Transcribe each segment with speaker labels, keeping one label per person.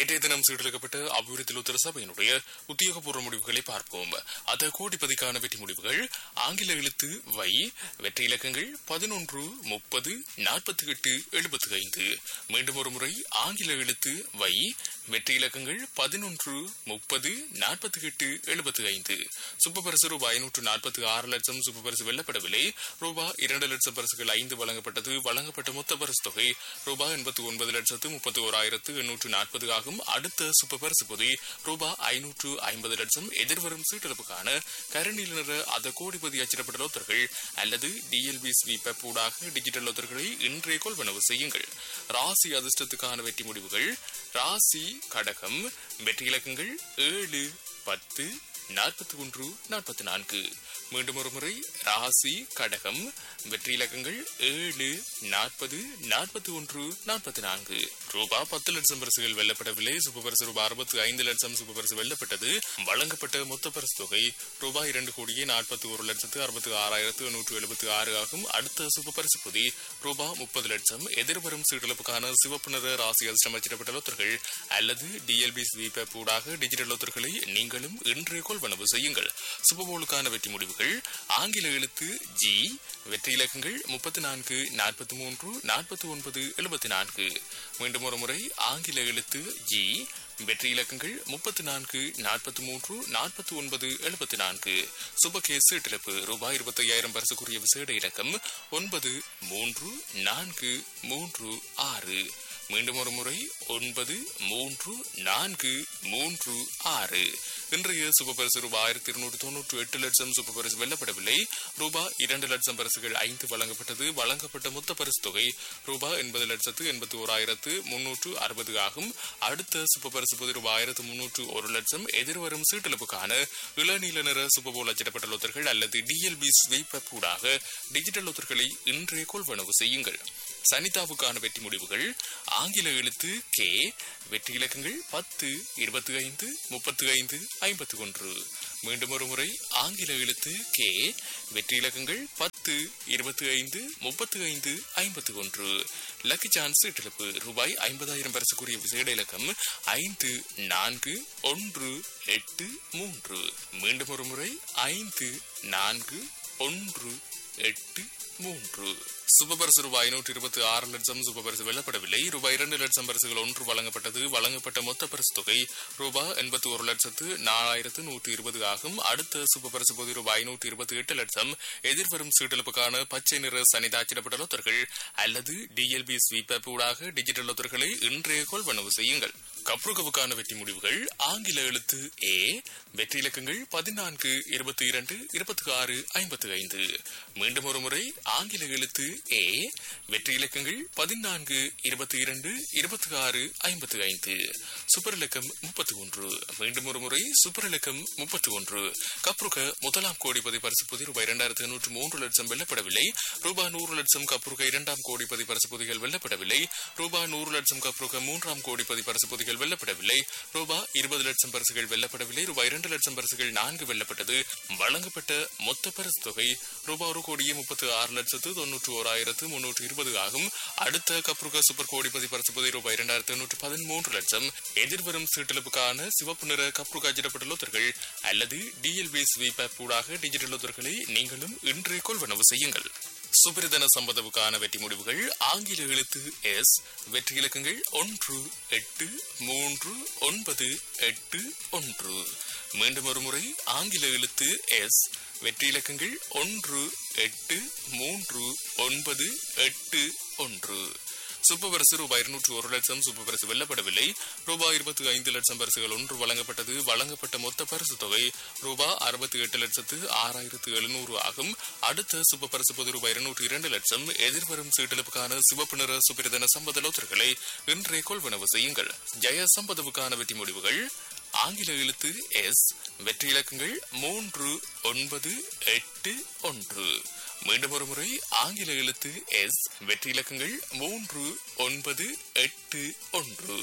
Speaker 1: நேற்றைய தினம் சீட்டளிக்கப்பட்ட அபிவிருத்தி உத்தர சபையினுடைய உத்தியோகபூர்வ முடிவுகளை பார்ப்போம் அத கோடிப்பதிக்கான வெற்றி முடிவுகள் ஆங்கில எழுத்து வை வெற்றி இலக்கங்கள் பதினொன்று முப்பது நாற்பத்தி எட்டு எழுபத்தி ஐந்து மீண்டும் ஒரு முறை ஆங்கில எழுத்து வை வெற்றி இலக்கங்கள் பதினொன்று முப்பது நாற்பத்தி எட்டு எழுபத்தி ஐந்து சூப்பர் பரிசு ரூபாய் ஐநூற்று நாற்பத்தி ஆறு லட்சம் சூப்பர் பரிசு வெல்லப்படவில்லை ரூபாய் இரண்டு லட்சம் பரிசுகள் ஐந்து வழங்கப்பட்டது வழங்கப்பட்ட மொத்த பரிசு தொகை ரூபாய் எண்பத்தி ஒன்பது லட்சத்து முப்பத்தி ஓராயிரத்து எண்ணூற்று நாற்பது ஆகும் அடுத்த சூப்பர் பரிசு பொதி ரூபாய் ஐநூற்று ஐம்பது லட்சம் எதிர்வரும் சீட்டெடுப்புக்கான கருநீல நிற அத கோடிபதி அச்சிடப்பட்ட லோத்தர்கள் அல்லது டிஎல்பி ஸ்வீப் ஊடாக டிஜிட்டல் லோத்தர்களை இன்றைய கொள்வனவு செய்யுங்கள் ராசி அதிர்ஷ்டத்துக்கான வெற்றி முடிவுகள் ராசி கடகம் வெற்றி இலக்கங்கள் ஏழு பத்து நாற்பத்தி ஒன்று நாற்பத்தி நான்கு மீண்டும் ஒரு முறை ராசி கடகம் வெற்றி இலக்கங்கள் ஏழு நாற்பது நாற்பத்தி ஒன்று நாற்பத்தி நான்கு ரூபாய் பத்து லட்சம் பரிசுகள் வெல்லப்படவில்லை சூப்பர் பரிசு ரூபாய் அறுபத்தி ஐந்து லட்சம் சூப்பர் பரிசு வெல்லப்பட்டது வழங்கப்பட்ட மொத்த பரிசு தொகை ரூபாய் இரண்டு கோடியே நாற்பத்தி ஒரு லட்சத்து அறுபத்தி ஆறாயிரத்து எண்ணூற்று எழுபத்தி ஆறு ஆகும் அடுத்த சூப்பர் பரிசு பொதி ரூபாய் முப்பது லட்சம் எதிர்வரும் சீட்டளப்புக்கான சிவப்பு நிற ராசி அதிர்ஷ்டம் அச்சிடப்பட்ட லோத்தர்கள் அல்லது டிஎல்பி ஸ்வீப் ஊடாக டிஜிட்டல் லோத்தர்களை நீங்களும் இன்றைய கொள்வனவு செய்யுங்கள் சூப்பர்போலுக்கான வெற்றி முடிவுகள் ஆங்கில எழுத்து ஜி வெற்றி இலக்கங்கள் முப்பத்தி நான்கு நாற்பத்தி மூன்று நாற்பத்தி ஒன்பது எழுபத்தி நான்கு மீண்டும் ஒரு முறை ஆங்கில எழுத்து ஜி வெற்றி இலக்கங்கள் முப்பத்தி நான்கு நாற்பத்தி மூன்று நாற்பத்தி ஒன்பது எழுபத்தி நான்கு சுபகேஸ் சீட்டிழப்பு ரூபாய் இருபத்தி ஐயாயிரம் பரிசுக்குரிய விசேட இலக்கம் ஒன்பது மூன்று நான்கு மூன்று ஆறு மீண்டும் ஒரு முறை ஒன்பது மூன்று நான்கு மூன்று ஆறு இன்றைய சுப பரிசு ரூபாய் ஆயிரத்தி இருநூற்றி தொன்னூற்றி எட்டு லட்சம் சுப பரிசு வெல்லப்படவில்லை ரூபாய் இரண்டு லட்சம் பரிசுகள் ஐந்து வழங்கப்பட்டது வழங்கப்பட்ட மொத்த பரிசு தொகை ரூபாய் எண்பது லட்சத்து எண்பத்தி ஓராயிரத்து முன்னூற்று அறுபது ஆகும் அடுத்த சுப பரிசு பொது ரூபாய் ஆயிரத்து முன்னூற்று ஒரு லட்சம் எதிர்வரும் சீட்டெழுப்புக்கான இளநீல நிற சுபபோல் அச்சிடப்பட்ட லொத்தர்கள் அல்லது டிஎல்பி ஸ்வீப் ஊடாக டிஜிட்டல் லொத்தர்களை இன்றைய கொள்வனவு செய்யுங்கள் சனிதாவுக்கான வெற்றி முடிவுகள் ஆங்கில எழுத்து கே வெற்றி இலக்கங்கள் பத்து இருபத்தி ஐந்து முப்பத்தி ஐந்து ஐம்பத்தி ஒன்று மீண்டும் ஒரு முறை ஆங்கில எழுத்து கே வெற்றி இலக்கங்கள் பத்து இருபத்தி ஐந்து முப்பத்தி ஐந்து ஐம்பத்தி ஒன்று லக்கி சான்ஸ் இழப்பு ரூபாய் ஐம்பதாயிரம் பரிசுக்குரிய விசேட இலக்கம் ஐந்து நான்கு ஒன்று எட்டு மூன்று மீண்டும் ஒரு முறை ஐந்து நான்கு ஒன்று எட்டு மூன்று சுபபரிசு ரூபாய் ஐநூற்று இருபத்தி ஆறு லட்சம் சுபபரிசு வெல்லப்படவில்லை ரூபாய் இரண்டு லட்சம் பரிசுகள் ஒன்று வழங்கப்பட்டது வழங்கப்பட்ட மொத்த பரிசு தொகை ரூபாய் எண்பத்தி ஒரு லட்சத்து நாலாயிரத்து நூற்றி இருபது ஆகும் அடுத்த சுபபரிசு பொது ரூபாய் ஐநூற்றி இருபத்தி எட்டு லட்சம் எதிர்வரும் சீட்டெழுப்புக்கான பச்சை நிற சனிதாச்சிடப்பட்ட லொத்தர்கள் அல்லது டிஎல்பி ஸ்வீப் ஊடாக டிஜிட்டல் லொத்தர்களை இன்றைய கொள்வனவு செய்யுங்கள் கப்ருகவுக்கான வெற்றி முடிவுகள் ஆங்கில எழுத்து ஏ வெற்றி இலக்கங்கள் பதினான்கு இருபத்தி இரண்டு இருபத்தி ஆறு ஐம்பத்தி ஐந்து மீண்டும் ஒரு முறை ஆங்கில எழுத்து ஏ வெற்றி இலக்கங்கள் பதினான்கு இருபத்தி இரண்டு இருபத்தி ஆறு ஐம்பத்தி ஐந்து சூப்பர் இலக்கம் முப்பத்தி ஒன்று மீண்டும் ஒரு முறை சூப்பர் இலக்கம் முப்பத்தி ஒன்று கப்ருக முதலாம் கோடிபதி பரிசு பொதி ரூபாய் இரண்டாயிரத்து நூற்று மூன்று லட்சம் வெல்லப்படவில்லை ரூபாய் நூறு லட்சம் கப்ருக இரண்டாம் கோடிபதி பரிசு பொதிகள் வெல்லப்படவில்லை ரூபாய் நூறு லட்சம் கப்ருக மூன்றாம் கோடிபதி பரிசு பொதிகள் வெல்லப்படவில்லை ரூபாய் இருபது லட்சம் பரிசுகள் வெல்லப்படவில்லை ரூபாய் இரண்டு லட்சம் பரிசுகள் நான்கு வெல்லப்பட்டது வழங்கப்பட்ட மொத்த பரிசு தொகை ரூபாய் ஒரு கோடியே முப்பத்தி ஆறு லட்சத்து தொன்னூற்று ஓராயிரத்து முன்னூற்று இருபது ஆகும் அடுத்த கப்ருக சூப்பர் கோடிபதி பரிசு பொதி ரூபாய் இரண்டாயிரத்து எண்ணூற்று பதிமூன்று லட்சம் எதிர்வரும் சீட்டெழுப்புக்கான சிவப்பு நிற கப்ருக அச்சிடப்பட்ட லோத்தர்கள் அல்லது டிஎல்பி ஸ்வீப் ஊடாக டிஜிட்டல் லோத்தர்களை நீங்களும் இன்று கொள்வனவு செய்யுங்கள் சுபிரதன சம்பதவுக்கான வெற்றி முடிவுகள் ஆங்கில எழுத்து எஸ் வெற்றி இலக்கங்கள் ஒன்று எட்டு மூன்று ஒன்பது எட்டு ஒன்று மீண்டும் ஒரு முறை ஆங்கில எழுத்து எஸ் வெற்றி இலக்கங்கள் ஒன்று எட்டு மூன்று ஒன்பது எட்டு ஒன்று சூப்பர் பரிசு ரூபாய் இருநூற்று ஒரு லட்சம் சூப்பர் பரிசு வெல்லப்படவில்லை ரூபாய் இருபத்தி ஐந்து லட்சம் பரிசுகள் ஒன்று வழங்கப்பட்டது வழங்கப்பட்ட மொத்த பரிசு தொகை ரூபாய் அறுபத்தி எட்டு லட்சத்து ஆறாயிரத்து எழுநூறு ஆகும் அடுத்த சூப்பர் பரிசு பொது ரூபாய் இருநூற்று இரண்டு லட்சம் எதிர்வரும் சீட்டெழுப்புக்கான சிவப்பு நிற சுபிரதன சம்பத லோத்தர்களை இன்றைய கொள்வனவு செய்யுங்கள் ஜெய சம்பதவுக்கான வெற்றி முடிவுகள் ஆங்கில எழுத்து எஸ் வெற்றி இலக்கங்கள் மூன்று ஒன்பது எட்டு ஒன்று மீண்டும் ஒரு முறை ஆங்கில எழுத்து எஸ் வெற்றி இலக்கங்கள் மூன்று ஒன்பது எட்டு ஒன்று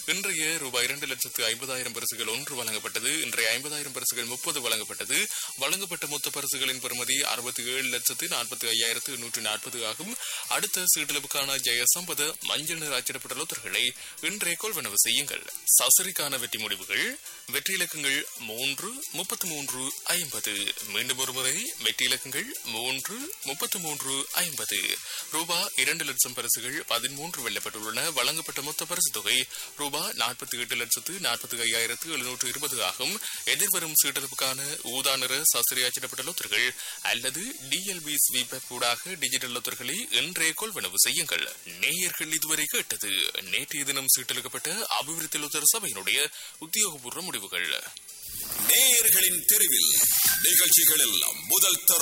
Speaker 1: இன்றைய ரூபாய் இரண்டு லட்சத்து ஐம்பதாயிரம் பரிசுகள் ஒன்று வழங்கப்பட்டது இன்றைய ஐம்பதாயிரம் பரிசுகள் முப்பது வழங்கப்பட்டது வழங்கப்பட்ட மொத்த பரிசுகளின் பெறுமதி அறுபத்தி ஏழு லட்சத்து நாற்பத்தி ஐயாயிரத்து எண்ணூற்று நாற்பது ஆகும் அடுத்த சீட்டளவுக்கான ஜெயசம்பத மஞ்சள் நிற அச்சிடப்பட்ட லோத்தர்களை இன்றைய கொள்வனவு செய்யுங்கள் சசரிக்கான வெற்றி முடிவுகள் வெற்றி இலக்கங்கள் மூன்று முப்பத்தி மூன்று ஐம்பது மீண்டும் ஒரு முறை வெற்றி இலக்கங்கள் மூன்று முப்பத்தி மூன்று ஐம்பது ரூபா இரண்டு லட்சம் பரிசுகள் பதிமூன்று வெல்லப்பட்டுள்ளன வழங்கப்பட்ட மொத்த பரிசு தொகை ரூபா நாற்பத்தி எட்டு லட்சத்து நாற்பத்தி ஐயாயிரத்து எழுநூற்று இருபது ஆகும் எதிர்வரும் சீட்டெடுப்புக்கான ஊதா நிற சாஸ்திரி அச்சிடப்பட்ட லொத்தர்கள் அல்லது டிஎல்பி ஸ்வீப் ஊடாக டிஜிட்டல் லொத்தர்களை இன்றே கொள்வனவு செய்யுங்கள் நேயர்கள் இதுவரை கேட்டது நேற்றைய தினம் சீட்டெடுக்கப்பட்ட அபிவிருத்தி லொத்தர் சபையினுடைய உத்தியோகபூர்வ முடிவுகள்
Speaker 2: நேயர்களின் தெருவில் நிகழ்ச்சிகளில் முதல் தர